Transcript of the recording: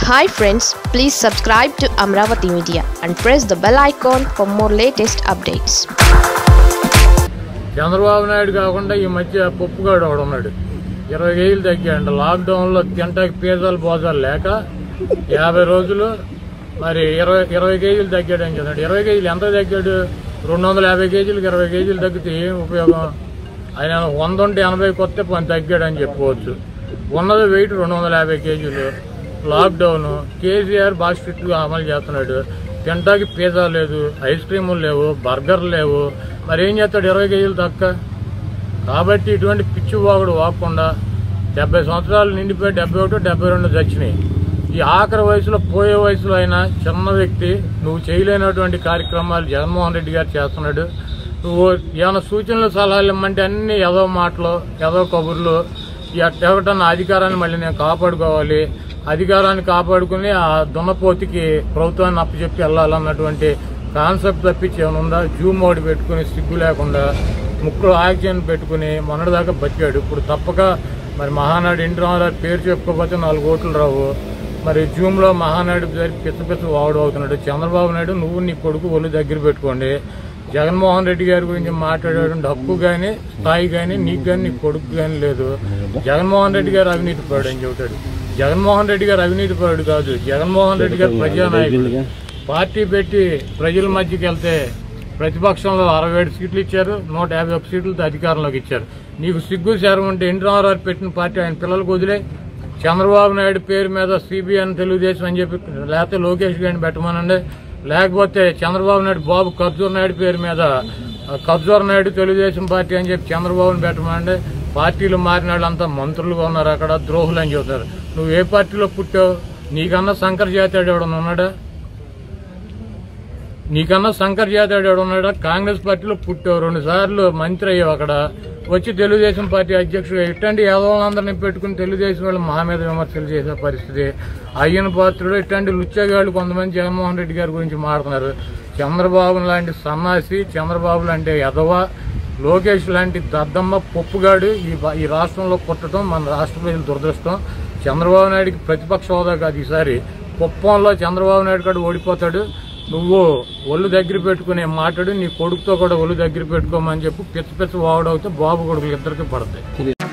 hi friends please subscribe to Amaravati media and press the bell icon for more latest updates Chandrababu Naidu కాకుండా ఈ మధ్య పప్పుగాడు ఒకడు ఉన్నాడు ఇరవై కేజీలు తగ్గాడు లాక్డౌన్లో తింటాకి పేదలు బోజాలు లేక యాభై రోజులు మరి ఇరవై ఇరవై కేజీలు తగ్గాడు అని చెప్పాడు ఇరవై కేజీలు ఎంత తగ్గాడు రెండు వందల యాభై కేజీలకు ఇరవై కేజీలు తగ్గితే ఏం ఉపయోగం ఆయన వంద ఉంటే ఎనభై కొత్త పని తగ్గాడు అని చెప్పుకోవచ్చు ఉన్నది వెయిట్ రెండు వందల యాభై కేజీలు లాక్డౌన్ కేసీఆర్ బాగా స్ట్రిక్ట్గా అమలు చేస్తున్నాడు తింటాకి పిజ్జా లేదు ఐస్ క్రీములు లేవు బర్గర్లు లేవు మరి ఏం చేస్తాడు ఇరవై కేజీలు తక్క కాబట్టి ఇటువంటి పిచ్చి వాగుడు వాకుండా డెబ్బై సంవత్సరాలు నిండిపోయి డెబ్బై ఒకటి డెబ్బై రెండు చచ్చినాయి ఈ ఆఖరి వయసులో పోయే వయసులో అయినా చిన్న వ్యక్తి నువ్వు చేయలేనటువంటి కార్యక్రమాలు జగన్మోహన్ రెడ్డి గారు చేస్తున్నాడు నువ్వు ఏమైనా సూచనలు సలహాలు ఇమ్మంటే అన్ని ఏదో మాటలు ఏదో కబుర్లు ఎట్టగటన్న అధికారాన్ని మళ్ళీ నేను కాపాడుకోవాలి అధికారాన్ని కాపాడుకుని ఆ దున్నపోతికి ప్రభుత్వాన్ని అప్పచెప్పి వెళ్ళాలన్నటువంటి కాన్సెప్ట్ తప్పించి ఏమైనా ఉందా జూ మోడ్ పెట్టుకుని సిగ్గు లేకుండా ముక్కులో ఆక్సిజన్ పెట్టుకుని మొన్నటిదాకా బతికాడు ఇప్పుడు తప్పక మరి మహానాడు ఇంటి రామారావు పేరు చెప్పుకోకపోతే నాలుగు ఓట్లు రావు మరి జూమ్లో మహానాడు పేరు పిచ్చ పిచ్చ వాడు అవుతున్నాడు చంద్రబాబు నాయుడు నువ్వు నీ కొడుకు ఒళ్ళు దగ్గర పెట్టుకోండి జగన్మోహన్ రెడ్డి గారి గురించి మాట్లాడేటువంటి హక్కు కానీ స్థాయి కానీ నీకు కానీ నీ కొడుకు కానీ లేదు జగన్మోహన్ రెడ్డి గారు అవినీతి పరుడు అని చెబుతాడు జగన్మోహన్ రెడ్డి గారు అవినీతి పరుడు కాదు జగన్మోహన్ రెడ్డి గారు ప్రజానాయకుడు పార్టీ పెట్టి ప్రజల మధ్యకి వెళ్తే ప్రతిపక్షంలో అరవై ఏడు సీట్లు ఇచ్చారు నూట యాభై ఒక్క సీట్లతో అధికారంలోకి ఇచ్చారు నీకు సిగ్గు శారం ఉంటే ఎన్టీ రామారావు పెట్టిన పార్టీ ఆయన పిల్లలకు వదిలే చంద్రబాబు నాయుడు పేరు మీద సిబిఐ తెలుగుదేశం అని చెప్పి లేకపోతే లోకేష్ గారిని పెట్టమనండి లేకపోతే చంద్రబాబు నాయుడు బాబు కబ్జూర్ నాయుడు పేరు మీద ఆ, కబ్జూర్ నాయుడు తెలుగుదేశం పార్టీ అని చెప్పి చంద్రబాబుని పెట్టమనండి పార్టీలు మారిన వాళ్ళంతా మంత్రులుగా ఉన్నారు అక్కడ ద్రోహులు అని చెబుతారు నువ్వు ఏ పార్టీలో పుట్టావు నీకన్నా శంకర్ జాతీయుడు ఎవడన్నా ఉన్నాడా నీకన్నా శంకర్ జాతీయుడు ఎవడు ఉన్నాడా కాంగ్రెస్ పార్టీలో పుట్టావు రెండు సార్లు మంత్రి అయ్యావు అక్కడ వచ్చి తెలుగుదేశం పార్టీ అధ్యక్షుడు ఇట్లాంటి యాదవులందరినీ పెట్టుకుని తెలుగుదేశం వాళ్ళు మా మీద విమర్శలు చేసే పరిస్థితి అయ్యన పాత్రుడు ఇట్లాంటి లుచ్చగాళ్ళు కొంతమంది జగన్మోహన్ రెడ్డి గారి గురించి మాట్లాడుతున్నారు చంద్రబాబు లాంటి సన్నాసి చంద్రబాబు లాంటి ఎదవ లోకేష్ లాంటి దద్దమ్మ పప్పుగాడు ఈ బా- ఈ రాష్ట్రంలో పుట్టడం మన రాష్ట్ర ప్రజల దురదృష్టం చంద్రబాబు నాయుడికి ప్రతిపక్ష హోదా కాదు ఈసారి కుప్పంలో చంద్రబాబు నాయుడు కాడు ఓడిపోతాడు నువ్వు ఒళ్ళు దగ్గర పెట్టుకునే మాట్లాడు నీ కొడుకుతో కూడా ఒళ్ళు దగ్గర పెట్టుకోమని చెప్పి పిచ్చ పిచ్చ వాడవుతే బాబు కొడుకులు ఇద్దరికి పడతాయి